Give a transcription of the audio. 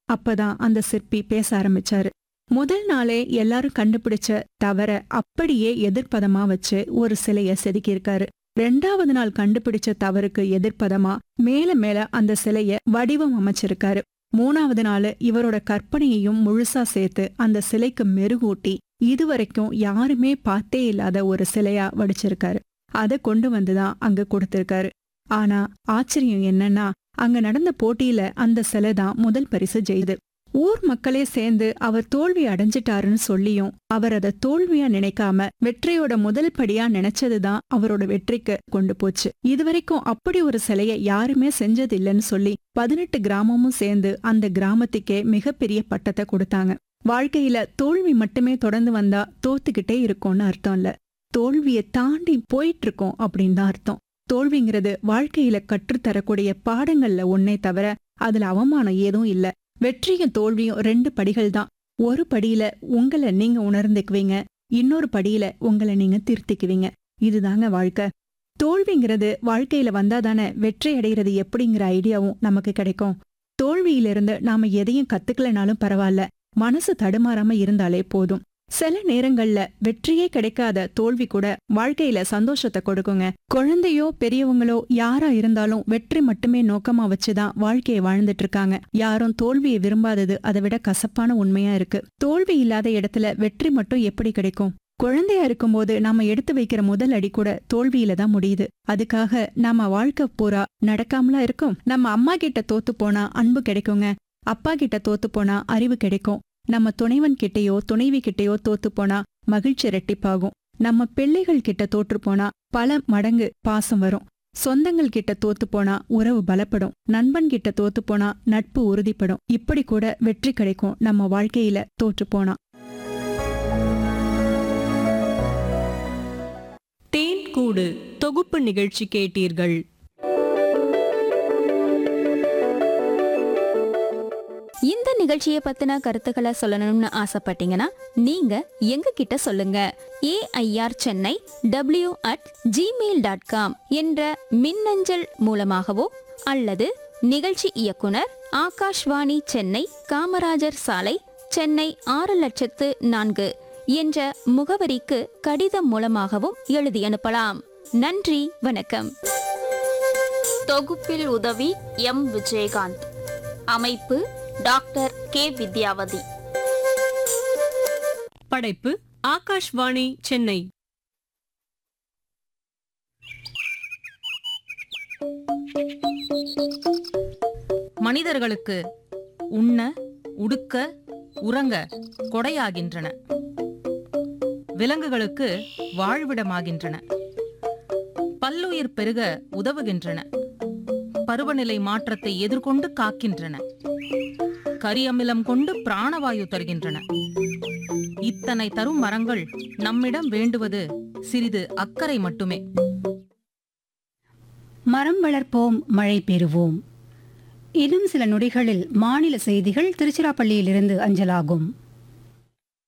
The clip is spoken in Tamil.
அப்பதான் அந்த சிற்பி பேச ஆரம்பிச்சாரு முதல் நாளே எல்லாரும் கண்டுபிடிச்ச தவற அப்படியே எதிர்ப்பதமா வச்சு ஒரு சிலைய செதுக்கியிருக்காரு ரெண்டாவது நாள் கண்டுபிடிச்ச தவறுக்கு எதிர்ப்பதமா மேல மேல அந்த சிலைய வடிவம் அமைச்சிருக்காரு மூணாவது நாள் இவரோட கற்பனையையும் முழுசா சேர்த்து அந்த சிலைக்கு மெருகூட்டி இதுவரைக்கும் யாருமே பார்த்தே இல்லாத ஒரு சிலையா வடிச்சிருக்காரு அதை கொண்டு வந்துதான் அங்க கொடுத்திருக்காரு ஆனா ஆச்சரியம் என்னன்னா அங்க நடந்த போட்டியில அந்த சிலை தான் முதல் பரிசு ஜெயுது ஊர் மக்களே சேர்ந்து அவர் தோல்வி அடைஞ்சிட்டாருன்னு சொல்லியும் அவர் அதை தோல்வியா நினைக்காம வெற்றியோட முதல் படியா நினைச்சதுதான் அவரோட வெற்றிக்கு கொண்டு போச்சு இதுவரைக்கும் அப்படி ஒரு சிலைய யாருமே செஞ்சதில்லைன்னு சொல்லி பதினெட்டு கிராமமும் சேர்ந்து அந்த கிராமத்துக்கே மிகப்பெரிய பட்டத்தை கொடுத்தாங்க வாழ்க்கையில தோல்வி மட்டுமே தொடர்ந்து வந்தா தோத்துக்கிட்டே இருக்கோம்னு அர்த்தம் இல்ல தோல்வியை தாண்டி போயிட்டு இருக்கோம் அப்படின்னு தான் அர்த்தம் தோல்விங்கிறது வாழ்க்கையில கற்றுத்தரக்கூடிய பாடங்கள்ல ஒன்னே தவிர அதுல அவமானம் ஏதும் இல்ல வெற்றியும் தோல்வியும் ரெண்டு படிகள் தான் ஒரு படியில உங்களை நீங்க உணர்ந்துக்குவீங்க இன்னொரு படியில உங்களை நீங்க திருத்திக்குவீங்க இதுதாங்க வாழ்க்கை தோல்விங்கிறது வாழ்க்கையில வந்தாதானே வெற்றி அடைகிறது எப்படிங்கிற ஐடியாவும் நமக்கு கிடைக்கும் தோல்வியிலிருந்து நாம எதையும் கத்துக்கலனாலும் பரவாயில்ல மனசு தடுமாறாம இருந்தாலே போதும் சில நேரங்கள்ல வெற்றியே கிடைக்காத தோல்வி கூட வாழ்க்கையில சந்தோஷத்தை கொடுக்குங்க குழந்தையோ பெரியவங்களோ யாரா இருந்தாலும் வெற்றி மட்டுமே நோக்கமா வச்சுதான் வாழ்க்கையை வாழ்ந்துட்டு இருக்காங்க யாரும் தோல்வியை விரும்பாதது அதை விட கசப்பான உண்மையா இருக்கு தோல்வி இல்லாத இடத்துல வெற்றி மட்டும் எப்படி கிடைக்கும் குழந்தையா இருக்கும்போது நாம எடுத்து வைக்கிற முதல் அடி கூட தோல்வியில தான் முடியுது அதுக்காக நாம வாழ்க்கை பூரா நடக்காமலா இருக்கும் நம்ம அம்மா கிட்ட தோத்து போனா அன்பு கிடைக்குங்க அப்பா கிட்ட தோத்து போனா அறிவு கிடைக்கும் நம்ம துணைவன் கிட்டயோ துணைவி கிட்டயோ தோத்து போனா மகிழ்ச்சி ரெட்டிப்பாகும் நம்ம பிள்ளைகள் கிட்ட தோற்று போனா பல மடங்கு பாசம் வரும் சொந்தங்கள் கிட்ட தோத்து போனா உறவு பலப்படும் நண்பன் கிட்ட தோத்து போனா நட்பு உறுதிப்படும் இப்படி கூட வெற்றி கிடைக்கும் நம்ம வாழ்க்கையில தோற்று போனா தேன் கூடு தொகுப்பு நிகழ்ச்சி கேட்டீர்கள் இந்த நிகழ்ச்சியை பத்தின கருத்துக்களை சொல்லணும்னு ஆசைப்பட்டீங்கன்னா நீங்க எங்க கிட்ட சொல்லுங்க AIR Chennai W at Gmail dot com என்ற மின்னஞ்சல் மூலமாகவோ அல்லது நிகழ்ச்சி இயக்குனர் ஆகாஷ்வாணி சென்னை காமராஜர் சாலை சென்னை ஆறு லட்சத்து நான்கு என்ற முகவரிக்கு கடிதம் மூலமாகவும் எழுதி அனுப்பலாம் நன்றி வணக்கம் தொகுப்பில் உதவி எம் விஜயகாந்த் அமைப்பு டாக்டர் கே வித்யாவதி படைப்பு ஆகாஷ்வாணி சென்னை மனிதர்களுக்கு உண்ண உடுக்க உறங்க கொடையாகின்றன விலங்குகளுக்கு வாழ்விடமாகின்றன பல்லுயிர் பெருக உதவுகின்றன பருவநிலை மாற்றத்தை எதிர்கொண்டு காக்கின்றன கரியமிலம் கொண்டு பிராணவாயு தருகின்றன இத்தனை தரும் மரங்கள் நம்மிடம் வேண்டுவது சிறிது அக்கறை மட்டுமே மரம் வளர்ப்போம் மழை பெறுவோம் இன்னும் சில நொடிகளில் மாநில செய்திகள் திருச்சிராப்பள்ளியிலிருந்து அஞ்சலாகும்